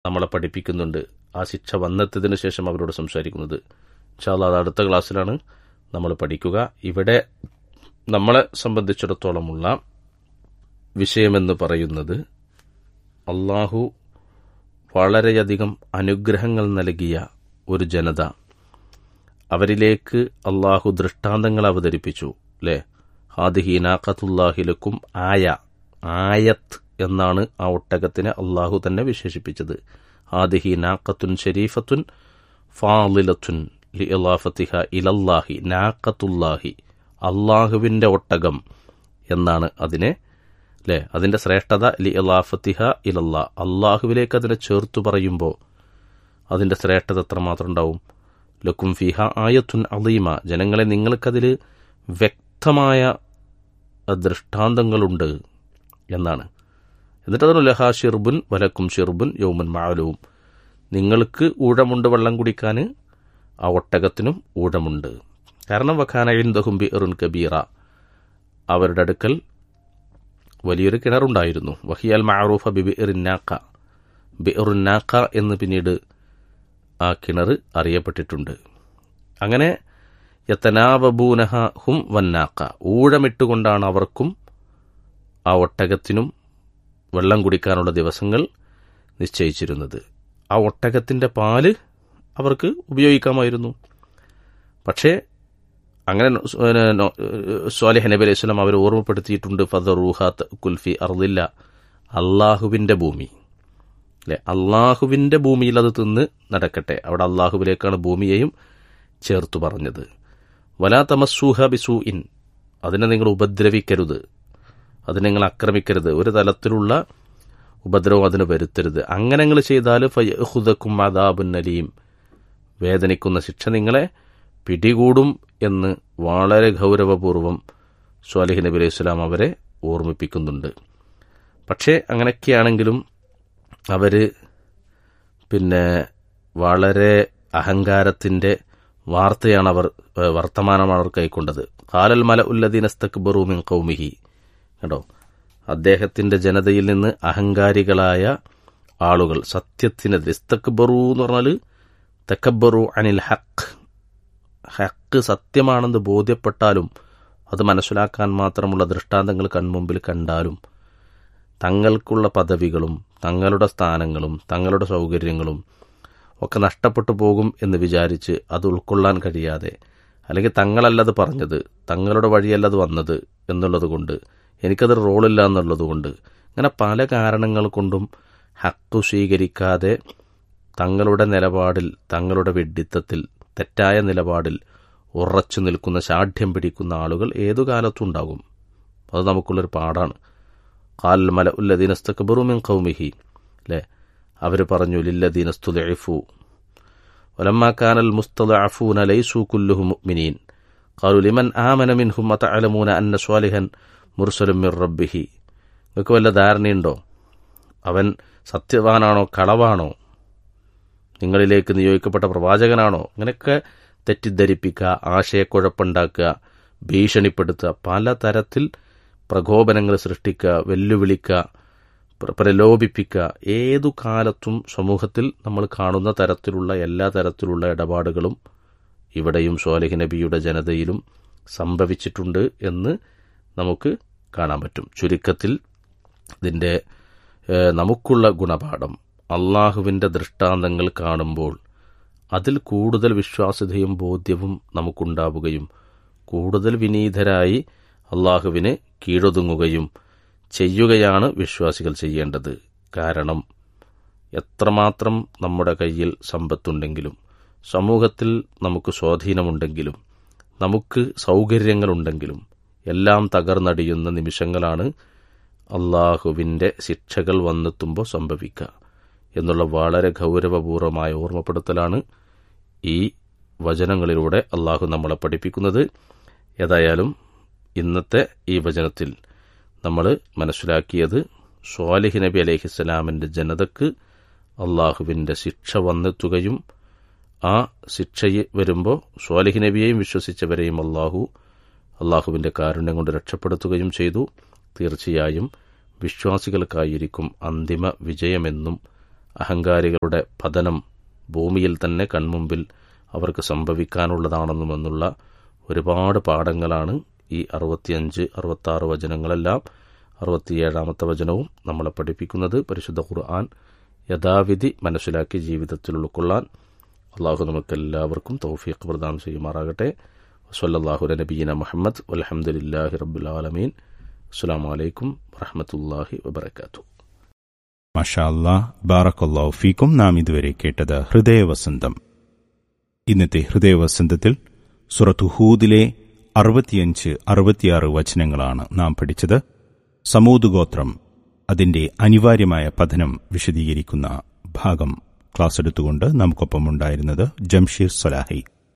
നമ്മളെ പഠിപ്പിക്കുന്നുണ്ട് ആ ശിക്ഷ വന്നെത്തിയതിനു ശേഷം അവരോട് സംസാരിക്കുന്നത് ഇൻഷാല്ല അത് അടുത്ത ക്ലാസ്സിലാണ് നമ്മൾ പഠിക്കുക ഇവിടെ നമ്മളെ സംബന്ധിച്ചിടത്തോളമുള്ള വിഷയമെന്ന് പറയുന്നത് അള്ളാഹു വളരെയധികം അനുഗ്രഹങ്ങൾ നൽകിയ ഒരു ജനത അവരിലേക്ക് അള്ളാഹു ദൃഷ്ടാന്തങ്ങൾ അവതരിപ്പിച്ചു അല്ലേ ഹാദിഹി നാഖത്തുല്ലാഹിലക്കും ആയ ആയത്ത് എന്നാണ് ആ ഒട്ടകത്തിനെ അള്ളാഹു തന്നെ വിശേഷിപ്പിച്ചത് ഹാദിഹി നാഖത്തുൻ ഷരീഫത്തുൻ ഫാലിലത്തുൻ ലി ഇലാഫത്തിഹ ഇലല്ലാഹി നാഖത്തുല്ലാഹി അള്ളാഹുവിൻ്റെ ഒട്ടകം എന്നാണ് അതിനെ അല്ലേ അതിൻ്റെ ശ്രേഷ്ഠത ലി ഇലാഫത്തിഹ ഇലല്ലാ അള്ളാഹുവിലേക്ക് അതിനെ ചേർത്തു പറയുമ്പോൾ അതിൻ്റെ ശ്രേഷ്ഠത എത്രമാത്രം ഉണ്ടാവും ലക്കും ഫിഹ ആയത്തുൻ അലീമ ജനങ്ങളെ നിങ്ങൾക്കതിൽ വ്യക്തമായ ദൃഷ്ടാന്തങ്ങളുണ്ട് എന്നാണ് എന്നിട്ട് അതിന് ലഹാ ഷിർബുൻ വലക്കും ഷിർബുൻ യൗമുൻ മാലവും നിങ്ങൾക്ക് ഊഴമുണ്ട് വെള്ളം കുടിക്കാൻ ആ ഒട്ടകത്തിനും ഊഴമുണ്ട് കാരണം വഖാന ഇന്ദഹും ബിറുൻ കബീറ അവരുടെ അടുക്കൽ വലിയൊരു കിണറുണ്ടായിരുന്നു വഹിയാൽ മാറൂഫ ബി ബിറിനാക്ക ബിറുന്നാക്ക എന്ന് പിന്നീട് ആ കിണർ അറിയപ്പെട്ടിട്ടുണ്ട് അങ്ങനെ യത്തനാവബൂനഹ ഹും വന്നാക്ക ഊഴമിട്ടുകൊണ്ടാണ് അവർക്കും ആ ഒട്ടകത്തിനും വെള്ളം കുടിക്കാനുള്ള ദിവസങ്ങൾ നിശ്ചയിച്ചിരുന്നത് ആ ഒട്ടകത്തിൻ്റെ പാല് അവർക്ക് ഉപയോഗിക്കാമായിരുന്നു പക്ഷേ അങ്ങനെ സ്വാലിഹ് നബി അലൈഹി സ്വലം അവർ ഓർമ്മപ്പെടുത്തിയിട്ടുണ്ട് ഫദറൂഹാത്ത് കുൽഫി അർദില്ല അള്ളാഹുവിൻ്റെ ഭൂമി അല്ലെ അള്ളാഹുവിൻ്റെ ഭൂമിയിൽ അത് തിന്ന് നടക്കട്ടെ അവിടെ അള്ളാഹുവിലേക്കാണ് ഭൂമിയെയും ചേർത്തു പറഞ്ഞത് വലാ തമസ്സൂഹ ബിസൂ ഇൻ അതിനെ നിങ്ങൾ ഉപദ്രവിക്കരുത് അതിനെ നിങ്ങൾ ആക്രമിക്കരുത് ഒരു തലത്തിലുള്ള ഉപദ്രവം അതിന് വരുത്തരുത് അങ്ങനെ നിങ്ങൾ ചെയ്താൽ ഫയഹുദക്കും അദാബുൻ അലീം വേദനിക്കുന്ന ശിക്ഷ നിങ്ങളെ പിടികൂടും എന്ന് വളരെ ഗൗരവപൂർവം സ്വാലിഹ് നബി അലൈഹി സ്വലാം അവരെ ഓർമ്മിപ്പിക്കുന്നുണ്ട് പക്ഷേ അങ്ങനെയൊക്കെയാണെങ്കിലും അവർ പിന്നെ വളരെ അഹങ്കാരത്തിൻ്റെ വാർത്തയാണ് അവർ വർത്തമാനമാണ് അവർ കൈക്കൊണ്ടത് ഖാലൽ മല ഉല്ലദീനസ്തക് ബറൂമിൻ കൗമിഹി കേട്ടോ അദ്ദേഹത്തിൻ്റെ ജനതയിൽ നിന്ന് അഹങ്കാരികളായ ആളുകൾ സത്യത്തിനെതിരെ ഇസ്തക്ബറു എന്ന് പറഞ്ഞാൽ തക്കബറു അനിൽ ഹക്ക് ഹക്ക് സത്യമാണെന്ന് ബോധ്യപ്പെട്ടാലും അത് മനസ്സിലാക്കാൻ മാത്രമുള്ള ദൃഷ്ടാന്തങ്ങൾ കൺമുമ്പിൽ കണ്ടാലും തങ്ങൾക്കുള്ള പദവികളും തങ്ങളുടെ സ്ഥാനങ്ങളും തങ്ങളുടെ സൗകര്യങ്ങളും ഒക്കെ നഷ്ടപ്പെട്ടു പോകും എന്ന് വിചാരിച്ച് അത് ഉൾക്കൊള്ളാൻ കഴിയാതെ അല്ലെങ്കിൽ തങ്ങളല്ലത് പറഞ്ഞത് തങ്ങളുടെ വഴിയല്ലത് വന്നത് എന്നുള്ളത് കൊണ്ട് എനിക്കത് റോളില്ല എന്നുള്ളത് കൊണ്ട് അങ്ങനെ പല കാരണങ്ങൾ കൊണ്ടും ഹക്കു സ്വീകരിക്കാതെ തങ്ങളുടെ നിലപാടിൽ തങ്ങളുടെ വെഡിത്തത്തിൽ തെറ്റായ നിലപാടിൽ ഉറച്ചു നിൽക്കുന്ന ശാഠ്യം പിടിക്കുന്ന ആളുകൾ ഏതു കാലത്തും ഉണ്ടാകും അത് നമുക്കുള്ളൊരു പാടാണ് ഖാൽ മല ഉല്ലദീനസ്തക്ബറുമിൻ കൗമിഹി അല്ലേ അവർ പറഞ്ഞു ലില്ലദീനസ്തുലഫു ولما كان المستضعفون ليسوا كلهم مؤمنين قالوا لمن آمن منهم وتعلمون أن صالحا مرسل من ربه നിങ്ങൾക്ക് വല്ല ധാരണയുണ്ടോ അവൻ സത്യവാനാണോ കളവാണോ നിങ്ങളിലേക്ക് നിയോഗിക്കപ്പെട്ട പ്രവാചകനാണോ അങ്ങനെയൊക്കെ തെറ്റിദ്ധരിപ്പിക്കുക ആശയക്കുഴപ്പമുണ്ടാക്കുക ഭീഷണിപ്പെടുത്തുക പലതരത്തിൽ പ്രകോപനങ്ങൾ സൃഷ്ടിക്കുക വെല്ലുവിളിക്കുക പ്രലോഭിപ്പിക്കുക ഏതു കാലത്തും സമൂഹത്തിൽ നമ്മൾ കാണുന്ന തരത്തിലുള്ള എല്ലാ തരത്തിലുള്ള ഇടപാടുകളും ഇവിടെയും സോലഹി നബിയുടെ ജനതയിലും സംഭവിച്ചിട്ടുണ്ട് എന്ന് നമുക്ക് കാണാൻ പറ്റും ചുരുക്കത്തിൽ ഇതിൻ്റെ നമുക്കുള്ള ഗുണപാഠം അള്ളാഹുവിൻ്റെ ദൃഷ്ടാന്തങ്ങൾ കാണുമ്പോൾ അതിൽ കൂടുതൽ വിശ്വാസ്യതയും ബോധ്യവും നമുക്കുണ്ടാവുകയും കൂടുതൽ വിനീതരായി അള്ളാഹുവിന് കീഴൊതുങ്ങുകയും ചെയ്യുകയാണ് വിശ്വാസികൾ ചെയ്യേണ്ടത് കാരണം എത്രമാത്രം നമ്മുടെ കയ്യിൽ സമ്പത്തുണ്ടെങ്കിലും സമൂഹത്തിൽ നമുക്ക് സ്വാധീനമുണ്ടെങ്കിലും നമുക്ക് സൗകര്യങ്ങളുണ്ടെങ്കിലും എല്ലാം തകർന്നടിയുന്ന നിമിഷങ്ങളാണ് അള്ളാഹുവിൻ്റെ ശിക്ഷകൾ വന്നെത്തുമ്പോൾ സംഭവിക്കുക എന്നുള്ള വളരെ ഗൗരവപൂർവമായ ഓർമ്മപ്പെടുത്തലാണ് ഈ വചനങ്ങളിലൂടെ അള്ളാഹു നമ്മളെ പഠിപ്പിക്കുന്നത് ഏതായാലും ഇന്നത്തെ ഈ വചനത്തിൽ നമ്മൾ മനസ്സിലാക്കിയത് സ്വാലിഹ് നബി അലഹിസ്സലാമിൻ്റെ ജനതക്ക് അള്ളാഹുവിൻ്റെ ശിക്ഷ വന്നെത്തുകയും ആ ശിക്ഷ വരുമ്പോൾ സ്വാലിഹ് നബിയെയും വിശ്വസിച്ചവരെയും അള്ളാഹു അള്ളാഹുവിൻ്റെ കാരുണ്യം കൊണ്ട് രക്ഷപ്പെടുത്തുകയും ചെയ്തു തീർച്ചയായും വിശ്വാസികൾക്കായിരിക്കും അന്തിമ വിജയമെന്നും അഹങ്കാരികളുടെ പതനം ഭൂമിയിൽ തന്നെ കൺമുമ്പിൽ അവർക്ക് സംഭവിക്കാനുള്ളതാണെന്നുമെന്നുള്ള ഒരുപാട് പാഠങ്ങളാണ് ഈ അറുപത്തിയഞ്ച് അറുപത്താറ് വചനങ്ങളെല്ലാം അറുപത്തിയേഴാമത്തെ വചനവും നമ്മളെ പഠിപ്പിക്കുന്നത് പരിശുദ്ധ ഖുർആൻ യഥാവിധി മനസ്സിലാക്കി ജീവിതത്തിൽ ഉൾക്കൊള്ളാൻ അള്ളാഹു നമുക്കെല്ലാവർക്കും തൗഫീഖ് പ്രദാനം ചെയ്യുമാറാകട്ടെ വസല്ലാഹു നബീന മുഹമ്മദ് വലഹമുല്ലാഹി റബ്ബുലാലമീൻ അസ്സാം വലൈക്കും വറഹമത്തല്ലാഹി വബർക്കാത്തു മഷാ അല്ലാ ബാറക്കല്ലാഹു ഫീക്കും നാം ഇതുവരെ കേട്ടത് ഹൃദയവസന്തം ഇന്നത്തെ ഹൃദയവസന്തത്തിൽ സുറത്തു ഹൂദിലെ അറുപത്തിയഞ്ച് അറുപത്തിയാറ് വചനങ്ങളാണ് നാം പഠിച്ചത് സമൂത് ഗോത്രം അതിന്റെ അനിവാര്യമായ പഠനം വിശദീകരിക്കുന്ന ഭാഗം ക്ലാസ് എടുത്തുകൊണ്ട് നമുക്കൊപ്പം ഉണ്ടായിരുന്നത് ജംഷീർ സലാഹി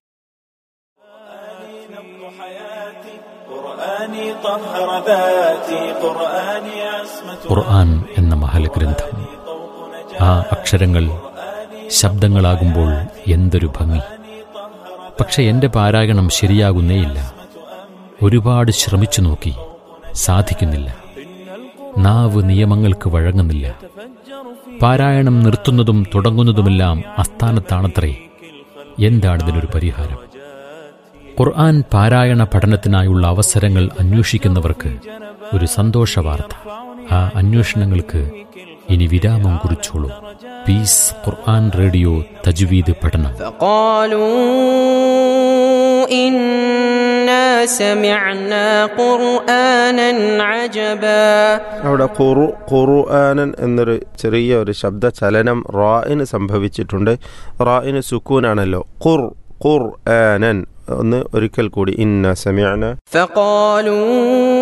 قرآني طهر ذاتي قرآني عصمة ഖുർആൻ എന്ന മഹലഗ്രന്ഥം ആ അക്ഷരങ്ങൾ ശബ്ദങ്ങളാകുമ്പോൾ എന്തൊരു ഭംഗി പക്ഷെ എന്റെ പാരായണം ശരിയാകുന്നേയില്ല ഒരുപാട് ശ്രമിച്ചു നോക്കി സാധിക്കുന്നില്ല നാവ് നിയമങ്ങൾക്ക് വഴങ്ങുന്നില്ല പാരായണം നിർത്തുന്നതും തുടങ്ങുന്നതുമെല്ലാം അസ്ഥാനത്താണത്രേ എന്താണിതിനൊരു പരിഹാരം ഖുർആൻ പാരായണ പഠനത്തിനായുള്ള അവസരങ്ങൾ അന്വേഷിക്കുന്നവർക്ക് ഒരു സന്തോഷ വാർത്ത ആ അന്വേഷണങ്ങൾക്ക് ഇനി വിരാമം കുറിച്ചോളൂ പീസ് ഖുർആൻ റേഡിയോ തജ്വീദ് പഠനം فقالوا إنا سمعنا قرآنا عجبا അവിടെ ഖുറു ഖുർആനൻ എന്നൊരു ചെറിയ ഒരു ശബ്ദ ചലനം റായിന് സംഭവിച്ചിട്ടുണ്ട് റായിന് സുക്കൂനാണല്ലോ ഖുർ ഖുർ ആനൻ ഒന്ന് ഒരിക്കൽ കൂടി ഇന്ന സമയന فقالوا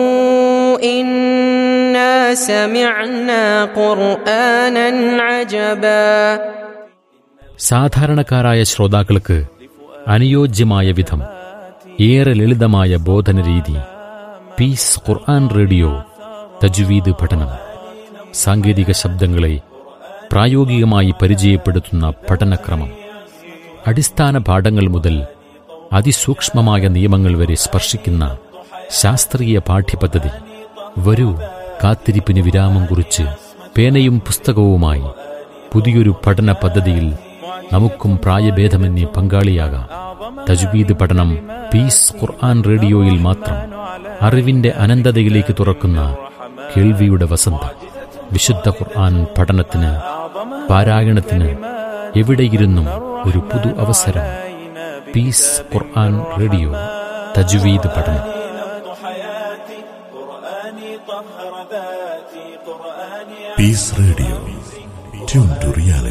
إنا سمعنا قرآنا عجبا സാധാരണക്കാരായ ശ്രോതാക്കൾക്ക് അനുയോജ്യമായ വിധം ഏറെ ലളിതമായ ബോധന രീതി പീസ് ഖുർആൻ റേഡിയോ തജ്വീദ് പഠനം സാങ്കേതിക ശബ്ദങ്ങളെ പ്രായോഗികമായി പരിചയപ്പെടുത്തുന്ന പഠനക്രമം അടിസ്ഥാന പാഠങ്ങൾ മുതൽ അതിസൂക്ഷ്മമായ നിയമങ്ങൾ വരെ സ്പർശിക്കുന്ന ശാസ്ത്രീയ പാഠ്യപദ്ധതി വരൂ കാത്തിരിപ്പിന് വിരാമം കുറിച്ച് പേനയും പുസ്തകവുമായി പുതിയൊരു പഠന പദ്ധതിയിൽ നമുക്കും പ്രായഭേദമന്യേ പങ്കാളിയാകാം തജ്വീദ് പഠനം പീസ് ഖുർആൻ റേഡിയോയിൽ മാത്രം അറിവിന്റെ അനന്തതയിലേക്ക് തുറക്കുന്ന കേൾവിയുടെ വസന്തം വിശുദ്ധ ഖുർആൻ പഠനത്തിന് പാരായണത്തിന് എവിടെയിരുന്നും ഒരു പുതു അവസരം പീസ് ഖുർആൻ റേഡിയോ തജ്വീദ് പഠനം حياتي قرآني طهر ذاتي قرآني Peace Radio. Tune to reality.